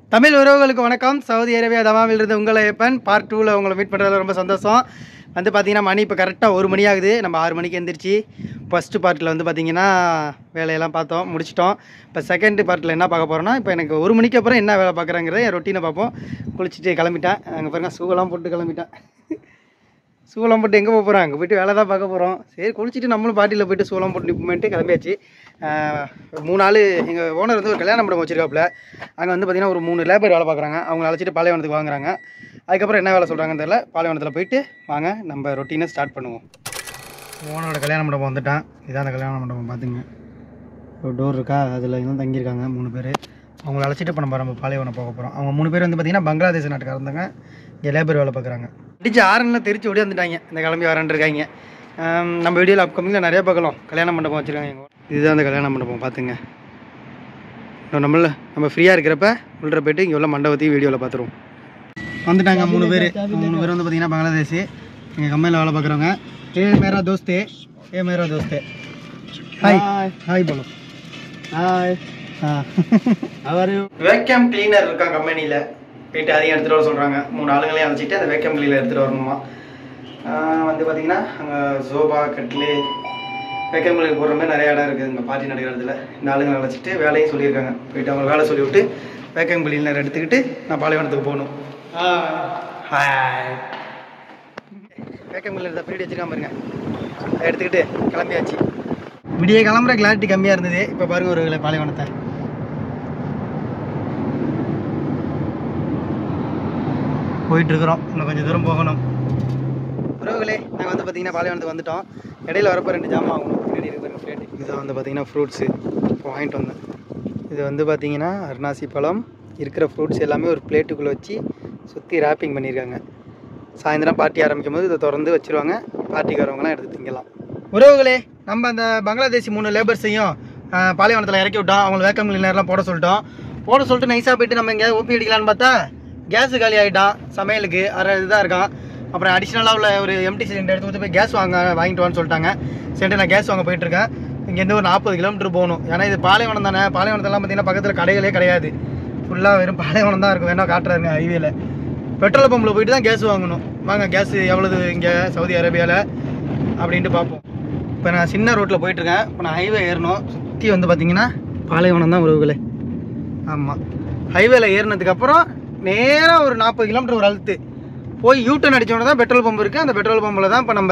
தமிழ் உறவுகளுக்கு வணக்கம் Saudi Arabia தமாவில் இருந்து உங்களை எப்பன் பார்ட் டூவில் உங்களை மீட் பண்ணுறதுல ரொம்ப சந்தோஷம் வந்து பார்த்தீங்கன்னா மணி இப்போ கரெக்டாக ஒரு மணி ஆகுது நம்ம ஆறு மணிக்கு எந்திரிச்சு ஃபஸ்ட்டு பார்ட்டில் வந்து பார்த்தீங்கன்னா வேலையெல்லாம் பார்த்தோம் முடிச்சிட்டோம் இப்போ செகண்ட் பார்ட்டில் என்ன பார்க்க போகிறோன்னா இப்போ எனக்கு ஒரு மணிக்கு அப்புறம் என்ன வேலை பார்க்குறேங்கிறத என் ரொட்டீனை பார்ப்போம் குளிச்சுட்டு கிளம்பிட்டேன் அங்கே பாருங்க ஷூவெல்லாம் போட்டு கிளம்பிட்டேன் சூளம் போட்டு எங்கே போக போகிறோம் அங்கே போயிட்டு வேலை தான் பார்க்க போகிறோம் சரி குளிச்சுட்டு நம்மளும் பாட்டியில் போயிட்டு சூளம் போட்டு நிப்போமேட்டு கிளம்பியாச்சு ஆஹ் மூணு நாள் எங்கள் ஓனர் வந்து ஒரு கல்யாண மண்டபம் வச்சிருக்காப்புல அங்கே வந்து பார்த்திங்கன்னா ஒரு மூணு லேபர் வேலை பார்க்குறாங்க அவங்கள அழைச்சிட்டு பாலைவனத்துக்கு வாங்குறாங்க அதுக்கப்புறம் என்ன வேலை சொல்கிறாங்கன்னு தெரியல பாலைவனத்தில் போயிட்டு வாங்க நம்ம ரொட்டீனை ஸ்டார்ட் பண்ணுவோம் ஓனரோட கல்யாண மண்டபம் வந்துட்டான் இதான் அந்த கல்யாண மண்டபம் பார்த்துங்க ஒரு டோர் இருக்கா அதில் தான் தங்கியிருக்காங்க மூணு பேர் அவங்கள அழைச்சிட்டு இப்போ நம்ம நம்ம பாலைவனம் போக போகிறோம் அவங்க மூணு பேர் வந்து பார்த்திங்கன்னா பங்களாதேஷ் நாட்டுக்காரங்க இருந்தாங்க இங்கே லேபர் வேலை பார்க்குறாங்க அடிச்சு ஆரன்லாம் தெரிச்சு ஓடி வந்துட்டாங்க இந்த கிளம்பி வரேன்ருக்காங்க ஆம், நம்ம வீடியோவில் அப்கமிங்கில் நிறைய பார்க்கலாம் கல்யாண மண்டபம் வச்சுருக்காங்க எங்க ஊர்ல. இதுதான் அந்த கல்யாண மண்டபம் பார்த்துங்க இன்னும் நம்மள நம்ம ஃப்ரீயாக இருக்கிறப்ப உள்ள போயிட்டு இங்கே உள்ள மண்டபத்தையும் வீடியோவில் பார்த்துருவோம் வந்துட்டாங்க மூணு பேர் மூணு பேர் வந்து பார்த்தீங்கன்னா பங்களாதேஷ் எங்கள் கம்பெனியில் வேலை பார்க்குறவங்க ஏ மேரா தோஸ்தே ஏ மேரா தோஸ்தே ஹாய் ஹாய் போலோ ஹாய் அவர் வேக்கம் கிளீனர் இருக்கான் கம்பெனியில் போயிட்டு அதையும் எடுத்துகிட்டு வர சொல்கிறாங்க மூணு ஆளுங்களையும் அழைச்சிட்டு அந்த வேக்கம் கிளீனர் எடுத்துகிட்டு வரணுமா ஆஹ் வந்து பார்த்தீங்கன்னா அங்கே சோபா கட்லு வேக்கம் கிளீனர் போடுற மாதிரி நிறைய இடம் இருக்குது இங்கே பார்ட்டி நடக்கிற இடத்துல இந்த ஆளுங்களை அழைச்சிட்டு வேலையும் சொல்லியிருக்காங்க போயிட்டு அவங்க வேலை சொல்லி விட்டு வேக்கம் கிளீனர் எடுத்துக்கிட்டு நான் பாலைவனத்துக்கு போகணும் ஹாய் வேக்கம் கிளீனர் தான் பீரியட் வச்சுருக்காம பாருங்க அதை எடுத்துக்கிட்டு கிளம்பியாச்சு விடிய கிளம்புற கிளாரிட்டி கம்மியாக இருந்தது இப்போ பாருங்க ஒரு பாலைவனத்தை போயிட்டு இருக்கிறோம் இன்னும் கொஞ்சம் தூரம் போகணும் உறவுகளே நாங்கள் வந்து பார்த்தீங்கன்னா பாலைவனத்துக்கு வந்துட்டோம் இடையில வரப்போ ரெண்டு ஜாமான் வாங்கணும் பின்னாடி இருக்கிற பிளேட் இதுதான் வந்து பார்த்தீங்கன்னா ஃப்ரூட்ஸு இப்போ வாங்கிட்டு வந்தேன் இது வந்து பார்த்தீங்கன்னா அருணாசி பழம் இருக்கிற ஃப்ரூட்ஸ் எல்லாமே ஒரு பிளேட்டுக்குள்ளே வச்சு சுற்றி ரேப்பிங் பண்ணியிருக்காங்க சாயந்தரம் பார்ட்டி ஆரம்பிக்கும் போது இதை திறந்து வச்சிருவாங்க பார்ட்டிக்கு வரவங்களாம் எடுத்து திங்கலாம் உறவுகளே நம்ம அந்த பங்களாதேசி மூணு லேபர்ஸையும் பாலைவனத்தில் இறக்கி விட்டோம் அவங்க வேக்கம் கிளீனர்லாம் போட சொல்லிட்டோம் போட சொல்லிட்டு நைஸாக போயிட்டு நம்ம எங்கேயாவது ஓபி அடிக்கலான்னு பார்த்தா கேஸ் காலி ஆகிட்டான் சமையலுக்கு அரை இதுதான் இருக்கான் அப்புறம் அடிஷ்னலாக உள்ள ஒரு எம்டி சிலிண்டர் எடுத்து கொடுத்து போய் கேஸ் வாங்க வாங்கிட்டு வான்னு சொல்லிட்டாங்க சரிட்டு நான் கேஸ் வாங்க போயிட்டுருக்கேன் இங்கேருந்து ஒரு நாற்பது கிலோமீட்டர் போகணும் ஏன்னா இது பாலைவனம் தானே பாலைவனத்தெல்லாம் பார்த்தீங்கன்னா பக்கத்தில் கடைகளே கிடையாது ஃபுல்லாக வெறும் பாலைவனம் தான் இருக்கும் வேணா காட்டுறாருங்க ஹைவேல பெட்ரோல் பம்பில் போயிட்டு தான் கேஸ் வாங்கணும் வாங்க கேஸ் எவ்வளவு இங்கே சவுதி அரேபியாவில் அப்படின்ட்டு பார்ப்போம் இப்போ நான் சின்ன ரோட்டில் போயிட்டுருக்கேன் இப்போ நான் ஹைவே ஏறணும் சுற்றி வந்து பார்த்தீங்கன்னா பாலைவனம் தான் உறவுகளே ஆமாம் ஹைவேல ஏறினதுக்கப்புறம் நேராக ஒரு நாற்பது கிலோமீட்டர் ஒரு அழுத்து போய் யூட்டன் அடித்தோடனே தான் பெட்ரோல் பம்ப் இருக்குது அந்த பெட்ரோல் பம்பில் தான் இப்போ நம்ம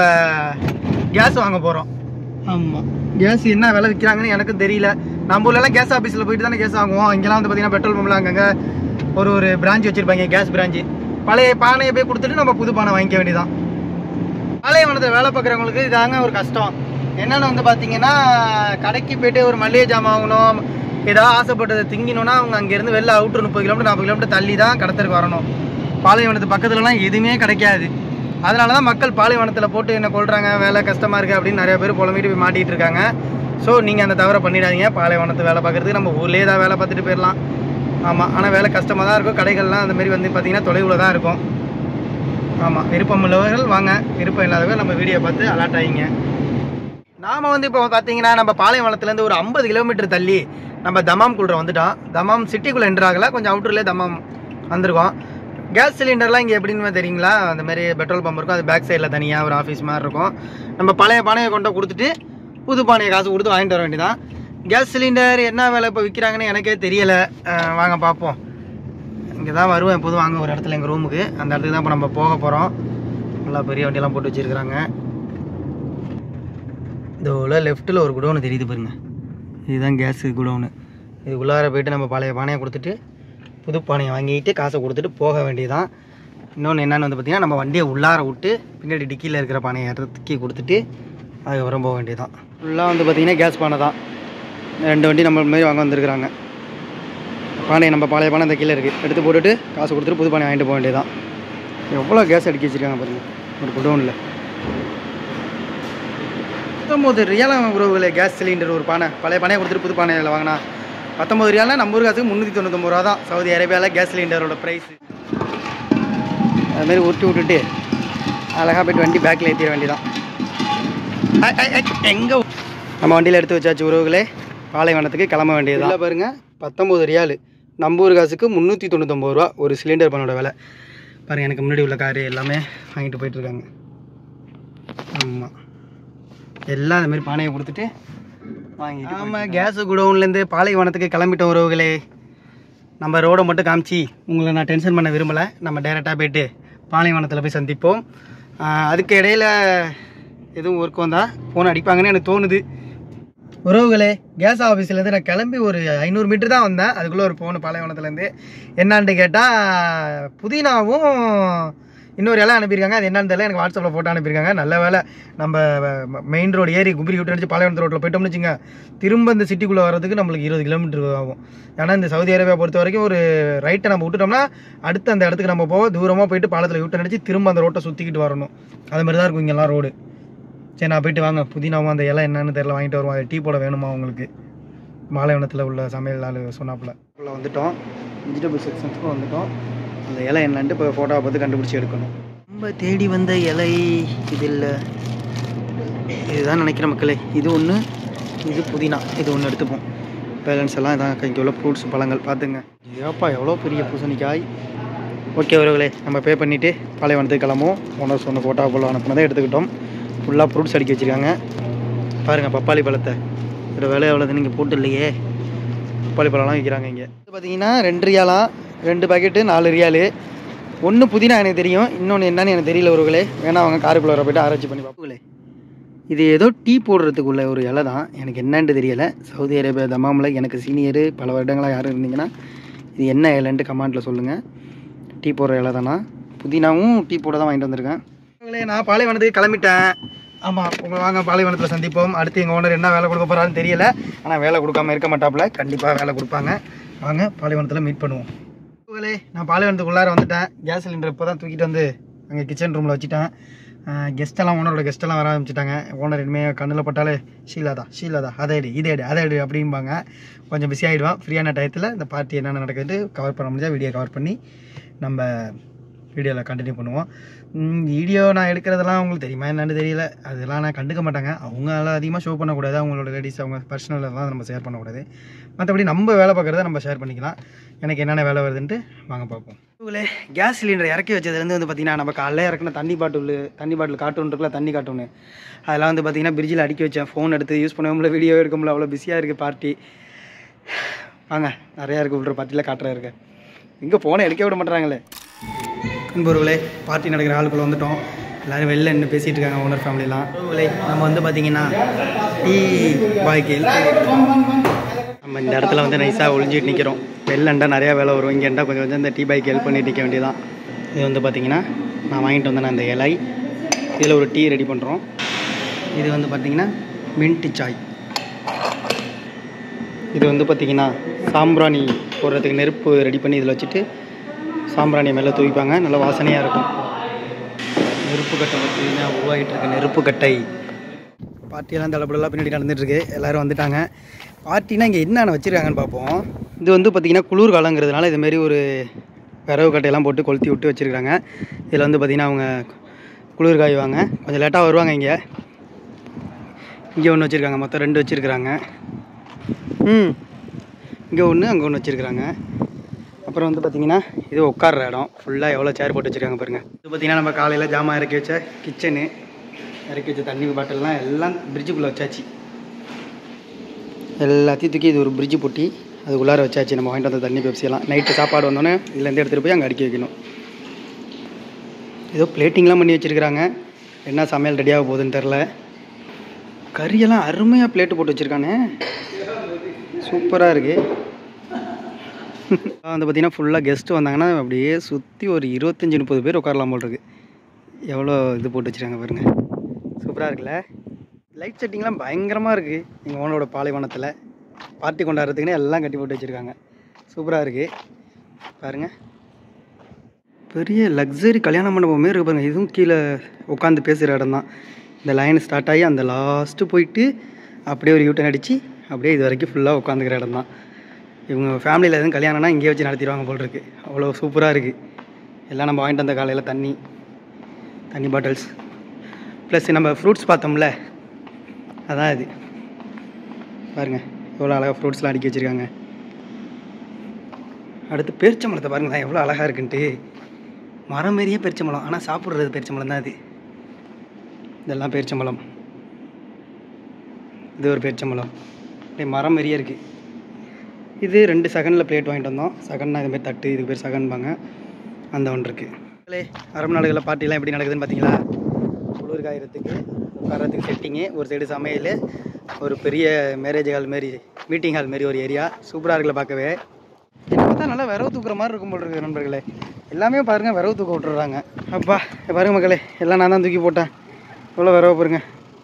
கேஸ் வாங்க போகிறோம் ஆமாம் கேஸ் என்ன விலை விற்கிறாங்கன்னு எனக்கும் தெரியல நம்ம ஊர்லலாம் கேஸ் ஆஃபீஸில் போயிட்டு தானே கேஸ் வாங்குவோம் இங்கெல்லாம் வந்து பார்த்தீங்கன்னா பெட்ரோல் பம்பில் அங்கங்கே ஒரு ஒரு பிரான்ச் வச்சுருப்பாங்க கேஸ் பிரான்ச்சு பழைய பானையை போய் கொடுத்துட்டு நம்ம புது பானை வாங்கிக்க வேண்டியதான் பாலைவனத்தில் வேலை பார்க்குறவங்களுக்கு இதாங்க ஒரு கஷ்டம் என்னென்னு வந்து பார்த்தீங்கன்னா கடைக்கு போயிட்டு ஒரு மளிகை ஜாமான் வாங்கணும் ஏதாவது ஆசைப்பட்டதை திங்கணும்னா அவங்க அங்கேருந்து வெளில அவுட்ரு முப்பது கிலோமீட்டர் நாற்பது கிலோமீட்டர் தள்ளி தான் கடத்தருக்கு வரணும் பாலைவனத்து பக்கத்துலலாம் எதுவுமே கிடைக்காது அதனால தான் மக்கள் பாலைவனத்தில் போட்டு என்ன கொள்றாங்க வேலை கஷ்டமாக இருக்குது அப்படின்னு நிறைய பேர் புலம்பிட்டு போய் மாட்டிகிட்டு இருக்காங்க ஸோ நீங்கள் அந்த தவிர பண்ணிடாதீங்க பாலைவனத்து வேலை பார்க்குறதுக்கு நம்ம ஊர்லேயே தான் வேலை பார்த்துட்டு போயிடலாம் ஆமாம் ஆனால் வேலை கஷ்டமாக தான் இருக்கும் கடைகள்லாம் அந்த மாதிரி வந்து பார்த்திங்கன்னா தொலைவில் தான் இருக்கும் ஆமாம் விருப்பம் உள்ளவர்கள் வாங்க விருப்பம் இல்லாதவர்கள் நம்ம வீடியோ பார்த்து அலர்ட் ஆகிங்க நாம் வந்து இப்போ பார்த்தீங்கன்னா நம்ம பாளையவனத்துலேருந்து ஒரு ஐம்பது கிலோமீட்டர் தள்ளி நம்ம தமாம் குள்ள வந்துட்டோம் தமாம் சிட்டிக்குள்ளே என்ட்ரு ஆகல கொஞ்சம் அவுட்டர்லேயே தமாம் வந்திருக்கோம் கேஸ் சிலிண்டர்லாம் இங்கே எப்படின்னு தெரியுங்களா அந்த மாதிரி பெட்ரோல் பம்ப் இருக்கும் அது பேக் சைடில் தனியாக ஒரு ஆஃபீஸ் மாதிரி இருக்கும் நம்ம பழைய பானையை கொண்டு போய் கொடுத்துட்டு புது பானையை காசு கொடுத்து வாங்கிட்டு வர வேண்டியதான் கேஸ் சிலிண்டர் என்ன விலை இப்போ விற்கிறாங்கன்னு எனக்கே தெரியலை அஹ் வாங்க பார்ப்போம் இங்கே தான் வருவேன் எப்போதும் வாங்க ஒரு இடத்துல எங்கள் ரூமுக்கு அந்த இடத்துக்கு தான் இப்போ நம்ம போக போகிறோம் நல்லா பெரிய வண்டியெல்லாம் போட்டு வச்சுருக்குறாங்க இந்த உள்ள லெஃப்ட்டில் ஒரு குடோனு தெரியுது பாருங்க இதுதான் கேஸு குடோனு இது உள்ளார போயிட்டு நம்ம பழைய பானையை கொடுத்துட்டு புது பானையை வாங்கிட்டு காசை கொடுத்துட்டு போக வேண்டியதான் இன்னொன்று என்னென்னு வந்து பார்த்திங்கன்னா நம்ம வண்டியை உள்ளார விட்டு பின்னாடி டிக்கியில் இருக்கிற பானையை இறக்கி கொடுத்துட்டு அதுக்கப்புறம் போக வேண்டியதான் ஃபுல்லாக வந்து பார்த்திங்கன்னா கேஸ் பானை தான் ரெண்டு வண்டி நம்ம மாதிரி வாங்க வந்திருக்கிறாங்க பானை நம்ம பழைய பானை இந்த கீழே இருக்குது எடுத்து போட்டுட்டு காசு கொடுத்துட்டு புது பானை வாங்கிட்டு போக வேண்டியதான் எவ்வளோ கேஸ் அடிக்க வச்சிருக்காங்க பாருங்க ஒரு குடோனில் பத்தொம்பது ரியாலம் உறவுகளே கேஸ் சிலிண்டர் ஒரு பானை பழைய பானையை கொடுத்துட்டு புது பானையில் வாங்கினா பத்தொம்பது ரியால்னா நம்ம ஊர் காசுக்கு முந்நூற்றி தொண்ணூத்தொம்பது ரூபா தான் சவுதி அரேபியாவில் கேஸ் சிலிண்டரோட ப்ரைஸ் அதுமாரி உருட்டி விட்டுட்டு அழகாக போயிட்டு வண்டி பேக்கில் ஏற்றிட வேண்டியதான் எங்கே நம்ம வண்டியில் எடுத்து வச்சாச்சு உறவுகளே பாலைவனத்துக்கு கிளம்ப வேண்டியது பாருங்க பத்தொம்பது ரியாலு நம்ம ஊர் காசுக்கு முந்நூற்றி தொண்ணூத்தொம்பது ரூபா ஒரு சிலிண்டர் பண்ணோட விலை பாருங்கள் எனக்கு முன்னாடி உள்ள காரு எல்லாமே வாங்கிட்டு போயிட்டுருக்காங்க ஆமாம் எல்லாம் இந்த மாதிரி பானையை கொடுத்துட்டு வாங்கிட்டு ஆமாம் கேஸு குடோன்லேருந்து பாலைவனத்துக்கு கிளம்பிட்டோம் உறவுகளே நம்ம ரோடை மட்டும் காமிச்சு உங்களை நான் டென்ஷன் பண்ண விரும்பலை நம்ம டைரெக்டாக போயிட்டு பாலைவனத்தில் போய் சந்திப்போம் ஆஹ் அதுக்கு இடையில எதுவும் ஒர்க் வந்தால் ஃபோன் அடிப்பாங்கன்னு எனக்கு தோணுது உறவுகளே கேஸ் ஆஃபீஸ்லேருந்து நான் கிளம்பி ஒரு ஐநூறு மீட்டர் தான் வந்தேன் அதுக்குள்ளே ஒரு ஃபோனு பாலைவனத்துலேருந்து என்னான்ட்டு கேட்டால் புதினாவும் இன்னொரு இலை அனுப்பியிருக்காங்க அது என்னன்னு தெரியல எனக்கு வாட்ஸ்அப்பில் ஃபோட்டோ அனுப்பியிருக்காங்க நல்ல வேலை நம்ம மெயின் ரோடு ஏறி கும்பரி விட்டு அடிச்சு பாலைவனத்து ரோட்டில் போயிட்டோம்னு வச்சுங்க திரும்ப இந்த சிட்டிக்குள்ளே வர்றதுக்கு நம்மளுக்கு இருபது கிலோமீட்டர் ஆகும் ஏன்னா இந்த சவுதி அரேபியா பொறுத்த வரைக்கும் ஒரு ரைட்டை நம்ம விட்டுட்டோம்னா அடுத்து அந்த இடத்துக்கு நம்ம போக தூரமாக போயிட்டு பாலத்தில் யூட்டன் அடிச்சு திரும்ப அந்த ரோட்டை சுற்றிக்கிட்டு வரணும் அது மாதிரி தான் இருக்கும் இங்கெல்லாம் ரோடு சரி நான் போயிட்டு வாங்க புதினாவும் அந்த இலை என்னன்னு தெரியல வாங்கிட்டு வருவோம் அது டீ போட வேணுமா உங்களுக்கு மாலைவனத்தில் உள்ள சமையல் ஆள் சொன்னாப்புல உள்ள வந்துட்டோம் வெஜிடபிள் செக்ஷன்ஸுக்கும் வந்துட்டோம் அந்த இலை என்னன்ட்டு இப்போ ஃபோட்டோவை பார்த்து கண்டுபிடிச்சி எடுக்கணும் ரொம்ப தேடி வந்த இலை இது இல்லை இதுதான் நினைக்கிற மக்களே இது ஒன்று இது புதினா இது ஒன்று எடுத்துப்போம் பேலன்ஸ் எல்லாம் இதான் இங்கே உள்ள ஃப்ரூட்ஸ் பழங்கள் பார்த்துங்க ஏப்பா எவ்வளோ பெரிய பூசணிக்காய் ஓகே உறவுகளே நம்ம பே பண்ணிவிட்டு பாலைவனத்துக்கு கிளம்புவோம் ஓனர்ஸ் ஒன்று ஃபோட்டோ போல அனுப்புனதை எடுத்துக்கிட்டோம் ஃபுல்லாக ஃப்ரூட்ஸ் அடிக்க வச்சுருக்காங்க பாருங்கள் பப்பாளி பழத்தை இதோட விலை எவ்வளோது நீங்கள் போட்டு இல்லையே பப்பாளி பழம்லாம் விற்கிறாங்க இங்கே பார்த்தீங்கன்னா ரெண்டு ரியாலாம் ரெண்டு பாக்கெட்டு நாலு ரியாலு ஒன்று புதினா எனக்கு தெரியும் இன்னொன்று என்னன்னு எனக்கு தெரியல ஒருகளே வேணா அவங்க காருக்குள்ளே போயிட்டு ஆராய்ச்சி பண்ணி பார்ப்போங்களே இது ஏதோ டீ போடுறதுக்குள்ள ஒரு இலை தான் எனக்கு என்னன்ட்டு தெரியலை சவுதி அரேபியா தமாமில் எனக்கு சீனியரு பல வருடங்களாக யாரும் இருந்தீங்கன்னா இது என்ன இலைன்ட்டு கமெண்ட்டில் சொல்லுங்கள் டீ போடுற இலை தானா புதினாவும் டீ போட தான் வாங்கிட்டு வந்திருக்கேன் உங்களே நான் பாலைவனத்துக்கு கிளம்பிட்டேன் ஆமாம் உங்களை வாங்க பாலைவனத்தில் சந்திப்போம் அடுத்து எங்கள் ஓனர் என்ன வேலை கொடுக்க போகிறான்னு தெரியல ஆனால் வேலை கொடுக்காம இருக்க மாட்டாப்புல கண்டிப்பாக வேலை கொடுப்பாங்க வாங்க பாலைவனத்தில் மீட் பண்ணுவோம் உங்களே நான் பாலைவனத்துக்குள்ளார வந்துட்டேன் கேஸ் சிலிண்டர் இப்போ தான் தூக்கிட்டு வந்து அங்கே கிச்சன் ரூமில் வச்சுட்டேன் கெஸ்ட்டெல்லாம் ஓனரோட கெஸ்ட்டெல்லாம் வர ஆரம்பிச்சிட்டாங்க ஓனர் இனிமேல் கண்ணில் பட்டாலே ஷீலாதா ஷீலாதா அதை எடு இதை எடு அதை எடு அப்படிம்பாங்க கொஞ்சம் பிஸி ஆகிடுவான் ஃப்ரீயான டயத்தில் இந்த பார்ட்டி என்னென்ன நடக்குது கவர் பண்ண முடிஞ்சா வீடியோ கவர் பண்ணி நம்ம வீடியோவில் கண்டினியூ பண்ணுவோம் வீடியோ நான் எடுக்கிறதெல்லாம் அவங்களுக்கு தெரியுமா என்னன்னு தெரியல அதெல்லாம் நான் கண்டுக்க மாட்டாங்க அவங்களால அதிகமாக ஷோ பண்ணக்கூடாது அவங்களோட லேடிஸ் அவங்க பர்சனலெல்லாம் நம்ம ஷேர் பண்ணக்கூடாது மற்றபடி நம்ம வேலை பார்க்குறத நம்ம ஷேர் பண்ணிக்கலாம் எனக்கு என்னென்ன வேலை வருதுன்ட்டு வாங்க பார்ப்போம் இவங்களே கேஸ் சிலிண்டர் இறக்கி வச்சதுலேருந்து வந்து பார்த்தீங்கன்னா நம்ம காலைல இறக்குன தண்ணி பாட்டில் தண்ணி பாட்டில் கார்ட்டூன் இருக்குல்ல தண்ணி கார்ட்டூனு அதெல்லாம் வந்து பார்த்தீங்கன்னா பிரிட்ஜில் அடுக்கி வச்சேன் ஃபோன் எடுத்து யூஸ் பண்ண முடியல வீடியோ எடுக்க முடியல அவ்வளோ பிஸியாக இருக்குது பார்ட்டி வாங்க நிறையா இருக்குது உள்ள பார்ட்டியில் காட்டுறா இருக்கு எங்கே ஃபோனை எடுக்க விட மாட்டுறாங்களே நண்பர்களே பார்ட்டி நடக்கிற ஆளுக்குள்ள வந்துட்டோம் எல்லோரும் வெளில நின்று பேசிகிட்டு இருக்காங்க ஓனர் ஃபேமிலிலாம் நண்பர்களே நம்ம வந்து பார்த்தீங்கன்னா டீ பாய்க்கு நம்ம இந்த இடத்துல வந்து நைஸாக ஒளிஞ்சிட்டு நிற்கிறோம் வெளிலண்டா நிறையா வேலை வரும் இங்கேண்டா கொஞ்சம் கொஞ்சம் இந்த டீ பாய்க்கு ஹெல்ப் பண்ணிட்டு நிற்க வேண்டியதான் இது வந்து பார்த்தீங்கன்னா நான் வாங்கிட்டு வந்தேன் அந்த இலை இதில் ஒரு டீ ரெடி பண்ணுறோம் இது வந்து பார்த்தீங்கன்னா மின்ட் சாய் இது வந்து பார்த்தீங்கன்னா சாம்பிராணி போடுறதுக்கு நெருப்பு ரெடி பண்ணி இதில் வச்சுட்டு சாம்பிராணி மேலே தூவிப்பாங்க நல்லா வாசனையாக இருக்கும் நெருப்பு கட்டை பார்த்தீங்கன்னா உருவாகிட்டு இருக்க நெருப்பு கட்டை பார்ட்டியெல்லாம் தலைப்படலாம் பின்னாடி நடந்துட்டுருக்கு எல்லோரும் வந்துட்டாங்க பார்ட்டினா இங்கே என்னென்ன வச்சுருக்காங்கன்னு பார்ப்போம் இது வந்து பார்த்திங்கன்னா குளிர்காலங்கிறதுனால இதுமாரி ஒரு விறகு கட்டையெல்லாம் போட்டு கொளுத்தி விட்டு வச்சுருக்காங்க இதில் வந்து பார்த்திங்கன்னா அவங்க குளிர் காய்வாங்க கொஞ்சம் லேட்டாக வருவாங்க இங்கே இங்கே ஒன்று வச்சுருக்காங்க மொத்தம் ரெண்டு வச்சுருக்குறாங்க ம் இங்கே ஒன்று அங்கே ஒன்று வச்சுருக்குறாங்க அப்புறம் வந்து பார்த்திங்கன்னா இது உட்கார்ற இடம் ஃபுல்லாக எவ்வளோ சேர் போட்டு வச்சுருக்காங்க பாருங்கள் இது பார்த்திங்கன்னா நம்ம காலையில் ஜாமான் இறக்கி வச்ச கிச்சனு இறக்கி வச்ச தண்ணி பாட்டில்லாம் எல்லாம் பிரிட்ஜுக்குள்ளே வச்சாச்சு எல்லாத்தையும் தூக்கி இது ஒரு பிரிட்ஜு பொட்டி அதுக்குள்ளார வச்சாச்சு நம்ம வாங்கிட்டு வந்த தண்ணி பெப்சியெல்லாம் நைட்டு சாப்பாடு வந்தோடனே இதுலேருந்து எடுத்துகிட்டு போய் அங்கே அடுக்கி வைக்கணும் ஏதோ பிளேட்டிங்லாம் பண்ணி வச்சுருக்குறாங்க என்ன சமையல் ரெடியாக போகுதுன்னு தெரில கறியெல்லாம் அருமையாக பிளேட்டு போட்டு வச்சுருக்கானே சூப்பராக இருக்குது வந்து பார்த்திங்கன்னா ஃபுல்லாக கெஸ்ட்டு வந்தாங்கன்னா அப்படியே சுற்றி ஒரு இருபத்தஞ்சி முப்பது பேர் உட்காரலாம் போல் இருக்கு எவ்வளோ இது போட்டு வச்சுருக்காங்க பாருங்க சூப்பராக இருக்குல்ல லைட் செட்டிங்லாம் பயங்கரமாக இருக்குது எங்கள் ஓனரோட பாலைவனத்தில் பார்ட்டி கொண்டாடுறதுக்குன்னு எல்லாம் கட்டி போட்டு வச்சுருக்காங்க சூப்பராக இருக்குது பாருங்கள் பெரிய லக்ஸரி கல்யாண மண்டபமே இருக்கு பாருங்க இதுவும் கீழே உட்காந்து பேசுகிற இடம் தான் இந்த லைன் ஸ்டார்ட் ஆகி அந்த லாஸ்ட்டு போயிட்டு அப்படியே ஒரு யூட்டன் அடித்து அப்படியே இது வரைக்கும் ஃபுல்லாக உட்காந்துக்கிற இடம் தான் இவங்க ஃபேமிலியில் எதுவும் கல்யாணம்னா இங்கேயே வச்சு நடத்திடுவாங்க போல் இருக்கு அவ்வளோ சூப்பராக இருக்குது எல்லாம் நம்ம வாங்கிட்டு வந்த காலையில் தண்ணி தண்ணி பாட்டில்ஸ் ப்ளஸ் நம்ம ஃப்ரூட்ஸ் பார்த்தோம்ல அதான் இது பாருங்கள் எவ்வளோ அழகாக ஃப்ரூட்ஸ்லாம் அடுக்கி வச்சுருக்காங்க அடுத்து பேரிச்சம்பழத்தை பாருங்களேன் எவ்வளோ அழகாக இருக்குன்ட்டு மரம் மாரியே பேரிச்சம்பழம் ஆனால் சாப்பிட்றது பேரிச்சம்பழம் தான் அது இதெல்லாம் பேரிச்சம்பழம் இது ஒரு பேரிச்சம்பழம் அப்படியே மரம் மாரியே இருக்குது இது ரெண்டு செகண்டில் பிளேட் வாங்கிட்டு வந்தோம் செகண்ட்னா இது மாதிரி தட்டு இதுக்கு பேர் செகண்ட்பாங்க அந்த ஒன்று இருக்குது அரபு நாடுகளில் பார்ட்டிலாம் எப்படி நடக்குதுன்னு பார்த்தீங்களா குளிர் காயறதுக்கு உட்காரத்துக்கு செட்டிங்கு ஒரு சைடு சமையல் ஒரு பெரிய மேரேஜ் ஹால் மாரி மீட்டிங் ஹால் மாரி ஒரு ஏரியா சூப்பராக இருக்குல்ல பார்க்கவே என்ன பார்த்தா நல்லா விரவு தூக்குற மாதிரி இருக்கும் போல் இருக்குது நண்பர்களே எல்லாமே பாருங்கள் விரவு தூக்க விட்டுறாங்க அப்பா இங்க பாருங்க மக்களே எல்லாம் நான் தான் தூக்கி போட்டேன் இவ்வளோ விரவு பாருங்க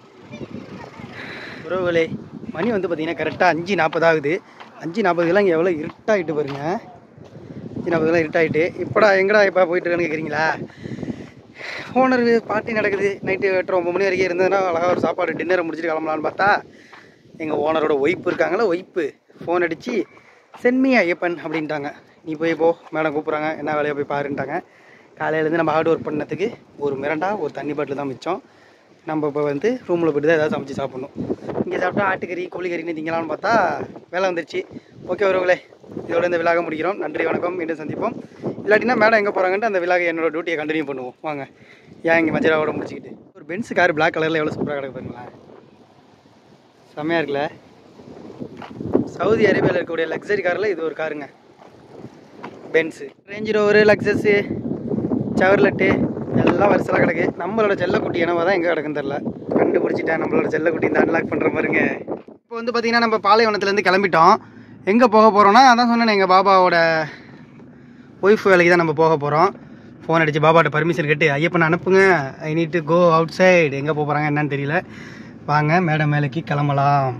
உறவுகளே மணி வந்து பார்த்தீங்கன்னா கரெக்டாக அஞ்சு நாற்பது ஆகுது அஞ்சு நாற்பதுக்கெல்லாம் இங்கே எவ்வளோ இருட்டாயிட்டு பாருங்க அஞ்சு நாற்பதுலாம் இருட்டாயிட்டு இப்போடா எங்கடா இப்போ போயிட்டு இருக்கேன்னு கேட்குறீங்களா ஓனர் பார்ட்டி நடக்குது நைட்டு எட்டு ஒம்பது மணி வரைக்கும் இருந்ததுன்னா அழகாக ஒரு சாப்பாடு டின்னரை முடிச்சுட்டு கிளம்பலான்னு பார்த்தா எங்கள் ஓனரோட ஒய்ப்பு இருக்காங்களா ஒய்ப்பு ஃபோன் அடித்து சென்மி ஐயப்பன் அப்படின்ட்டாங்க நீ போய் போ மேடம் கூப்பிட்றாங்க என்ன வேலையை போய் பாருன்ட்டாங்க காலையிலேருந்து நம்ம ஹார்ட் ஒர்க் பண்ணதுக்கு ஒரு மிரண்டா ஒரு தண்ணி பாட்டில் தான் மிச்சம் நம்ம இப்போ வந்து ரூமில் போய்ட்டு தான் ஏதாவது சமைச்சு சாப்பிட்ணும் இங்கே சாப்பிட்டா ஆட்டுக்கறி கோழிக்கறின்னு திங்கலாம்னு பார்த்தா வேலை வந்துருச்சு ஓகே வருவங்களே இதோட இந்த விழாக முடிக்கிறோம் நன்றி வணக்கம் மீண்டும் சந்திப்போம் இல்லாட்டினா மேடம் எங்கே போகிறாங்கன்ட்டு அந்த விழாக என்னோட டியூட்டியை கண்டினியூ பண்ணுவோம் வாங்க ஏன் இங்கே மஜராவோட முடிச்சுக்கிட்டு ஒரு பென்ஸ் கார் பிளாக் கலரில் எவ்வளோ சூப்பராக கிடக்கு பாருங்களேன் செம்மையாக இருக்குல்ல சவுதி அரேபியாவில் இருக்கக்கூடிய லக்ஸரி காரில் இது ஒரு காருங்க Benz Range Rover Lexus Chevrolet எல்லாம் வரிசலாக கிடக்கு நம்மளோட செல்லக்குட்டி என்னவோ தான் எங்கே கிடக்குன்னு தெரில கண்டுபிடிச்சிட்டேன் நம்மளோட செல்லக்குட்டி இந்த அன்லாக் பண்ணுற மாதிரிங்க இப்போ வந்து பார்த்தீங்கன்னா நம்ம பாலைவனத்துலேருந்து கிளம்பிட்டோம் எங்கே போக போகிறோம்னா அதான் சொன்னேன் எங்கள் பாபாவோட ஒய்ஃப் வேலைக்கு தான் நம்ம போக போகிறோம் ஃபோன் அடித்து பாபாட்ட பர்மிஷன் கேட்டு ஐயப்பன் அனுப்புங்க I need to go outside எங்கே போக போகிறாங்க என்னன்னு தெரியல வாங்க மேடம் மேலைக்கு கிளம்பலாம்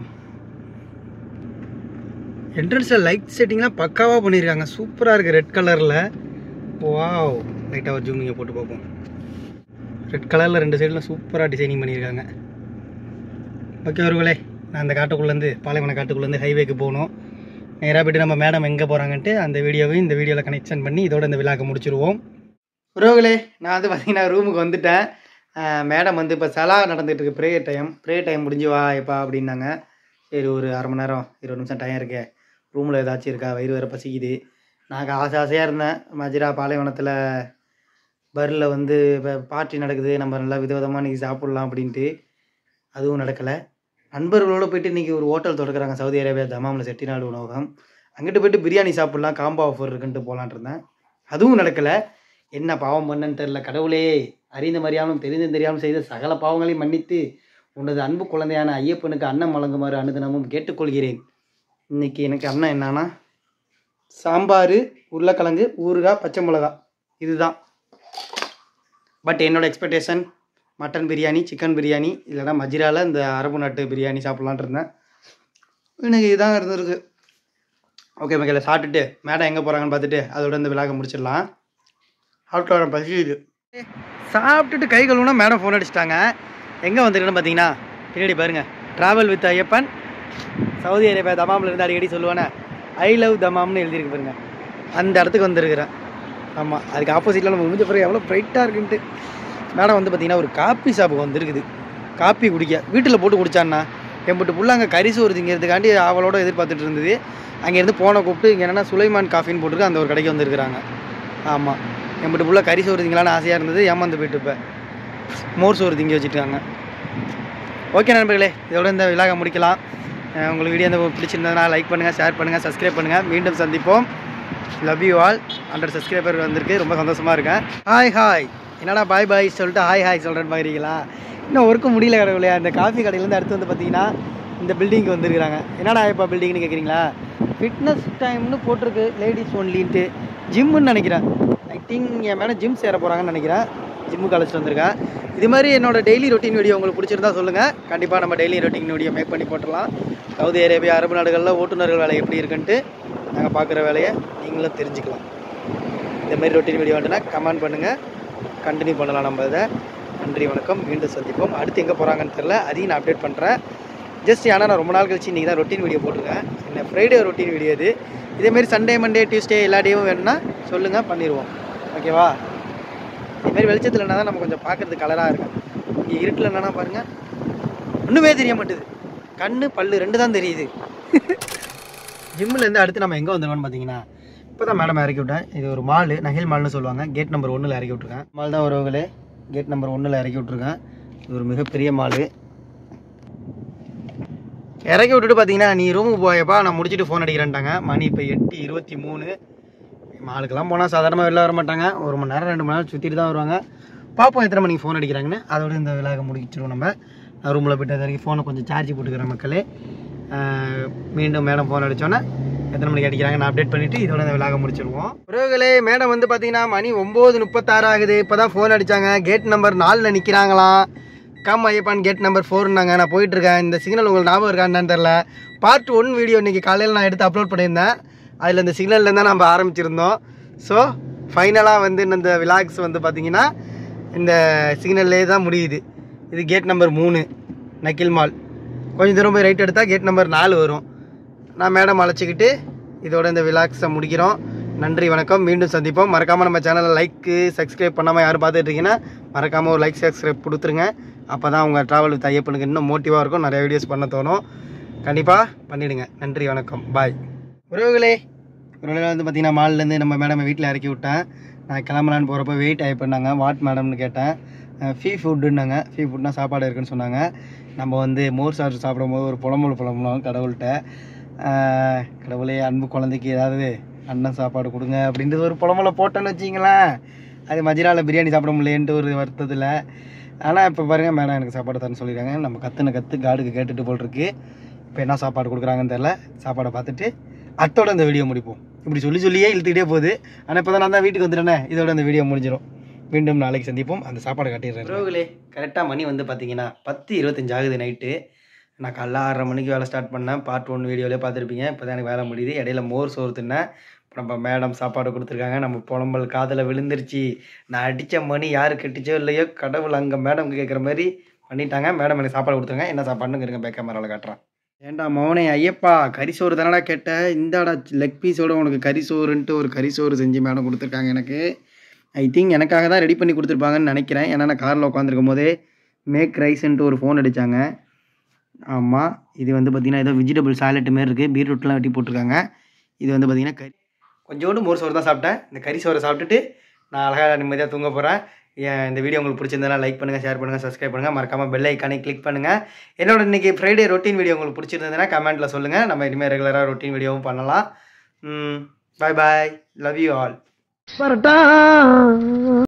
என்ட்ரன்ஸில் லைட் செட்டிங்லாம் பக்காவாக பண்ணியிருக்காங்க சூப்பராக இருக்குது ரெட் கலரில் வாவ் லைட்டாக ஒரு ஜூமிங்கை போட்டு பார்ப்போம் ரெட் கலரில் ரெண்டு சைடில் சூப்பராக டிசைனிங் பண்ணியிருக்காங்க ஓகே ஒருவேளை நான் அந்த காட்டுக்குள்ளேருந்து பாலைவன காட்டுக்குள்ளேருந்து ஹைவேக்கு போகணும் நேராக போய்ட்டு நம்ம மேடம் எங்கே போகிறாங்கன்ட்டு அந்த வீடியோவையும் இந்த வீடியோவில் கனெக்ஷன் பண்ணி இதோட இந்த விழாக்க முடிச்சிருவோம் உறவுகளே நான் வந்து பார்த்தீங்கன்னா ரூமுக்கு வந்துட்டேன் மேடம் வந்து இப்போ சலா நடந்துட்டு இருக்கு ப்ரேயர் டைம் ப்ரேயர் டைம் முடிஞ்சு வா எப்பா அப்படின்னாங்க சரி ஒரு அரை மணி நேரம் இருபது நிமிஷம் டைம் இருக்கே ரூமில் ஏதாச்சும் இருக்கா வயிறு வேறு பசிக்குது நாங்கள் ஆசை ஆசையாக இருந்தேன் மஜிரா பாலைவனத்தில் பர்ரில் வந்து இப்போ பார்ட்டி நடக்குது நம்ம நல்லா விதவிதமாக இன்றைக்கி சாப்பிட்லாம் அப்படின்ட்டு அதுவும் நடக்கலை நண்பர்களோடு போயிட்டு இன்றைக்கி ஒரு ஹோட்டல் தொடக்குறாங்க சவுதி அரேபியா தமாமில் செட்டிநாடு உணவகம் அங்கிட்டு போயிட்டு பிரியாணி சாப்பிட்லாம் காம்போ ஆஃபர் இருக்குன்ட்டு போகலான் இருந்தேன் அதுவும் நடக்கலை என்ன பாவம் பண்ணன்னு தெரில கடவுளே அறிந்த மறியாமலும் தெரிந்தும் தெரியாமல் செய்த சகல பாவங்களையும் மன்னித்து உனது அன்பு குழந்தையான ஐயப்பனுக்கு அன்னம் வழங்குமாறு அனுதினமும் கேட்டுக்கொள்கிறேன் இன்னைக்கு எனக்கு அண்ணன் என்னன்னா சாம்பார் உருளைக்கிழங்கு ஊறுகாய் பச்சை மிளகா இதுதான் பட் என்னோட expectation mutton biryani chicken biryani இல்லைன்னா மஜிராவில் இந்த அரபு நாட்டு பிரியாணி சாப்பிட்லான்ட்டு இருந்தேன் எனக்கு இதுதான் இருந்திருக்கு ஓகே மக்களே சாப்பிட்டுட்டு மேடம் எங்கே போகிறாங்கன்னு பார்த்துட்டு அதோட இந்த விழாக்க முடிச்சிடலாம் சாப்பிட்டு வரேன் பசிக்குது சாப்பிட்டுட்டு கை கழுவுனா மேடம் ஃபோன் அடிச்சிட்டாங்க எங்கே வந்திருக்குன்னு பார்த்தீங்கன்னா பின்னாடி பாருங்கள் travel with Ayyappan Saudi Arabia தமாமில் இருந்து அடிக்கடி சொல்லுவானே ஐ லவ் தமாம்னு எழுதியிருக்கு பாருங்க அந்த இடத்துக்கு வந்திருக்கிறேன் ஆமாம் அதுக்கு ஆப்போசிட்டில் நம்ம முடிஞ்ச பிறகு எவ்வளோ ப்ரைட்டாக இருக்குன்ட்டு மேடம் வந்து பார்த்தீங்கன்னா ஒரு காப்பி ஷாப்புக்கு வந்திருக்குது காப்பி குடிக்க வீட்டில் போட்டு குடிச்சான்னா எம்பிட்டு புள்ள அங்கே கறி சோறு திங்கிறதுக்காண்டி அவளோட எதிர்பார்த்துட்டு இருந்தது அங்கேருந்து போனை கூப்பிட்டு இங்கே என்னென்னா சுலைமான் காஃபின்னு போட்டுருக்கு அந்த ஒரு கடைக்கு வந்திருக்கிறாங்க ஆமாம் எம்பிட்டு புள்ள கறி சோறு திங்கலான்னு ஆசையாக இருந்தது ஏமாந்து போயிட்டு இப்போ மோர் சோறு திங்கி வச்சுட்டாங்க ஓகே நண்பர்களே இதோட இந்த விழாவை முடிக்கலாம் அஹ் உங்களுக்கு வீடியோ இந்த பிடிச்சிருந்ததுனா லைக் பண்ணுங்கள் ஷேர் பண்ணுங்கள் சப்ஸ்கிரைப் பண்ணுங்கள் மீண்டும் சந்திப்போம் love you all hundred subscriber வந்திருக்கு ரொம்ப சந்தோஷமாக இருக்கேன் ஹாய் ஹாய் என்னடா பாய் பாய் சொல்லிட்டு ஹாய் ஹாய் சொல்கிறேன்னு பார்க்குறீங்களா இன்னும் ஒர்க்கு முடியல கடவுளையா இந்த காஃபி கடையிலேருந்து அடுத்து வந்து பார்த்தீங்கன்னா இந்த பில்டிங்க்கு வந்திருக்கிறாங்க என்னடா இப்போ பில்டிங்னு கேட்குறீங்களா ஃபிட்னஸ் டைம்னு போட்டிருக்கு லேடிஸ் ஒன்லின்ட்டு ஜிம்முன்னு நினைக்கிறேன் ஐ திங்க் என் மேலே ஜிம் சேர போகிறாங்கன்னு நினைக்கிறேன் ஜிம்முக்கு அழைச்சிட்டு வந்திருக்கேன் இது மாதிரி என்னோட டெய்லி ரொட்டீன் வீடியோ உங்களுக்கு பிடிச்சிருந்தா சொல்லுங்கள் கண்டிப்பாக நம்ம டெய்லி ரொட்டீன் வீடியோ மேக் பண்ணி போட்டுடலாம் சவுதி அரேபியா அரபு நாடுகளில் ஓட்டுநர்கள் வேலை எப்படி இருக்குன்ட்டு நாங்கள் பார்க்குற வேலையை நீங்களும் தெரிஞ்சுக்கலாம் இந்த மாதிரி ரொட்டீன் வீடியோ வந்துட்டுனா கமெண்ட் பண்ணுங்கள் கண்டினியூ பண்ணலாம் நம்ம இதை நன்றி வணக்கம் மீண்டும் சந்திப்போம் அடுத்து எங்கே போகிறாங்கன்னு தெரில அதையும் நான் அப்டேட் பண்ணுறேன் ஜஸ்ட் ஆனால் நான் ரொம்ப நாள் கழிச்சு இன்றைக்கி தான் ரொட்டீன் வீடியோ போட்டிருக்கேன் என்ன ஃப்ரைடே ரொட்டீன் வீடியோ இது இதேமாரி சண்டே மண்டே டியூஸ்டே எல்லா டேவும் வேணும்னா சொல்லுங்கள் பண்ணிடுவோம் ஓகேவா இதுமாரி வெளிச்சத்தில் என்ன தான் நம்ம கொஞ்சம் பார்க்குறது கலராக இருக்கும் இங்கே இருட்டில் என்னன்னா பாருங்கள் ஒன்றுமே தெரிய மாட்டுது கண்ணு பல்லு ரெண்டு தான் தெரியுது ஜிம்மில் இருந்து அடுத்து நம்ம எங்கே வந்துடுவோம்னு பார்த்தீங்கன்னா இப்போ தான் மேடம் இறக்கி விட்டேன் இது ஒரு மால் நகில் மால்னு சொல்லுவாங்க கேட் நம்பர் ஒன்றில் இறக்கி விட்ருக்கேன் மால் தான் உறவுகளே கேட் நம்பர் ஒன்றில் இறக்கி விட்ருக்கேன் இது ஒரு மிகப்பெரிய மால் இறக்கி விட்டுட்டு பார்த்தீங்கன்னா நீ ரூமுக்கு போயப்பா நான் முடிச்சுட்டு ஃபோன் அடிக்கிறேன்ட்டாங்க மணி இப்போ எட்டு இருபத்தி மூணு மாலுக்கெல்லாம் போனால் சாதாரணமாக வெளில வர மாட்டாங்க ஒரு மணி நேரம் ரெண்டு மணி நேரம் சுற்றிட்டு தான் வருவாங்க பார்ப்போம் எத்தனை மணிக்கு ஃபோன் அடிக்கிறாங்கன்னு அதோட இந்த விழாவை முடிச்சிருவோம் நம்ம நான் ரூமில் போய்ட்டு அது வரைக்கும் ஃபோனை கொஞ்சம் சார்ஜ் போட்டுக்கிறேன் மக்களே ஆஹ் மீண்டும் மேடம் ஃபோன் அடித்தோன்னே எத்தனை மணிக்கு அடிக்கிறாங்க நான் அப்டேட் பண்ணிவிட்டு இதோட இந்த விழாவை முடிச்சிருவோம் உறவுகளே மேடம் வந்து பார்த்தீங்கன்னா மணி ஒம்பது முப்பத்தாறு ஆகுது இப்போ தான் ஃபோன் அடித்தாங்க கேட் நம்பர் நாலில் நிற்கிறாங்களாம் கம் ஐயப்பான் கேட் நம்பர் ஃபோர்னாங்க நான் போயிட்டு இருக்கேன் இந்த சிக்னல் உங்களுக்கு ஞாபகம் இருக்கா என்னன்னு தெரில பார்ட் ஒன் வீடியோ இன்னைக்கு காலையில் நான் எடுத்து அப்லோட் பண்ணியிருந்தேன் அதில் இந்த சிக்னல்ல தான் நம்ம ஆரம்பிச்சிருந்தோம் ஸோ ஃபைனலாக வந்து இந்த விலாக்ஸ் வந்து பார்த்தீங்கன்னா இந்த சிக்னல்லே தான் முடியுது இது கேட் நம்பர் மூணு நக்கில் மால் கொஞ்சம் தூரம் போய் ரைட் எடுத்தால் கேட் நம்பர் நாலு வரும் நான் மேடம் அழைச்சிக்கிட்டு இதோட இந்த விலாக்ஸை முடிக்கிறோம் நன்றி வணக்கம் மீண்டும் சந்திப்போம் மறக்காமல் நம்ம சேனலை லைக்கு சப்ஸ்கிரைப் பண்ணாமல் யாரும் பார்த்துட்டு இருக்கீங்கன்னா மறக்காமல் ஒரு லைக் சப்ஸ்கிரைப் கொடுத்துருங்க அப்போ தான் உங்கள் ட்ராவல் வித் ஐயப்பனுக்கு இன்னும் மோட்டிவாக இருக்கும் நிறைய வீடியோஸ் பண்ண தோணும் கண்டிப்பாக பண்ணிவிடுங்க நன்றி வணக்கம் பாய் உறவுகளே உறவுகளே வந்து பார்த்தீங்கன்னா மால்லேருந்து நம்ம மேடம் வீட்டில் இறக்கி விட்டேன் நான் கிளம்பலான்னு போகிறப்ப வெயிட் ஆகி பண்ணாங்க வாட் மேடம்னு கேட்டேன் ஃபீ ஃபுட்டுன்னாங்க ஃபீ ஃபுட்னா சாப்பாடு இருக்குன்னு சொன்னாங்க நம்ம வந்து மோர் சாறு சாப்பிடும்போது ஒரு புலம்புல புலம்புலாம் கடவுள்கிட்ட ஆஹ் கடவுளே அன்பு குழந்தைக்கு ஏதாவது அண்ணன் சாப்பாடு கொடுங்க அப்படின்றது ஒரு புலம்புல போட்டோன்னு வச்சிங்களேன் அது மஜிராவில் பிரியாணி சாப்பிட முடியலேன்ட்டு ஒரு வருத்தத்தில் ஆனால் இப்போ பாருங்கள் மேடம் எனக்கு சாப்பாடு தரேன்னு சொல்லிடுறாங்க நம்ம கற்றுன கற்று காடுக்கு கேட்டுட்டு போல் இருக்கு இப்போ என்ன சாப்பாடு கொடுக்குறாங்கன்னு தெரில சாப்பாடை பார்த்துட்டு அத்தோட இந்த வீடியோ முடிப்போம் இப்படி சொல்லி சொல்லியே இழுத்துக்கிட்டே போகுது ஆனால் இப்போ தான் நான் தான் வீட்டுக்கு வந்துட்டேனே இதோட இந்த வீடியோ முடிஞ்சிடும் மீண்டும் நாளைக்கு சந்திப்போம் அந்த சாப்பாடை காட்டிடுறேன் ரோகுலே கரெக்டாக மணி வந்து பார்த்தீங்கன்னா பத்து இருபத்தஞ்சு ஆகுது நைட்டு நான் காலைல ஆறரை மணிக்கு வேலை ஸ்டார்ட் பண்ணேன் பார்ட் ஒன் வீடியோவிலே பார்த்துருப்பீங்க இப்போ தான் எனக்கு வேலை முடியுது இடையில மோர் சோறு தின்னேன் இப்போ நம்ம மேடம் சாப்பாடு கொடுத்துருக்காங்க நம்ம புலம்பல் காதில் விழுந்துருச்சு நான் அடித்த மணி யார் கெட்டுச்சோ இல்லையோ கடவுள் அங்கே மேடம் கேட்குற மாதிரி பண்ணிட்டாங்க மேடம் எனக்கு சாப்பாடு கொடுத்துருங்க என்ன சாப்பாடுன்னு இருங்க பேக் கேமராவில் காட்டுறேன் ஏண்டா மௌனே ஐயப்பா கறிசோறு தானடா கேட்டேன் இந்தாடா லெக் பீஸோட உனக்கு கறிசோறுன்ட்டு ஒரு கறிசோறு செஞ்சு மேடம் கொடுத்துருக்காங்க எனக்கு ஐ திங்க் எனக்காக தான் ரெடி பண்ணி கொடுத்துருப்பாங்கன்னு நினைக்கிறேன் ஏன்னா நான் காரில் உட்காந்துருக்கும் போதே மேக் ரைஸ்ன்ட்டு ஒரு ஃபோன் அடித்தாங்க ஆமாம் இது வந்து பார்த்திங்கன்னா ஏதோ வெஜிடபிள் சாலட் மாரி இருக்குது பீட்ரூட்லாம் வெட்டி போட்டிருக்காங்க இது வந்து பார்த்திங்கன்னா கறி கொஞ்சோண்டு மோர் சோறு தான் சாப்பிட்டேன் இந்த கறி சோறை சாப்பிட்டுட்டு நான் அழகாக நிம்மதியாக தூங்க போகிறேன் இந்த வீடியோ உங்களுக்கு பிடிச்சிருந்தா லைக் பண்ணுங்கள் ஷேர் பண்ணுங்கள் சப்ஸ்கிரைப் பண்ணுங்கள் மறக்காமல் பெல் ஐக்கானே கிளிக் பண்ணுங்கள் என்னோட இன்றைக்கி ஃப்ரைடே ரொட்டீன் வீடியோ உங்களுக்கு பிடிச்சிருந்ததுன்னா கமெண்ட்டில் சொல்லுங்கள் நம்ம இனிமேல் ரெகுலராக ரொட்டீன் வீடியோவும் பண்ணலாம் bye bye love you all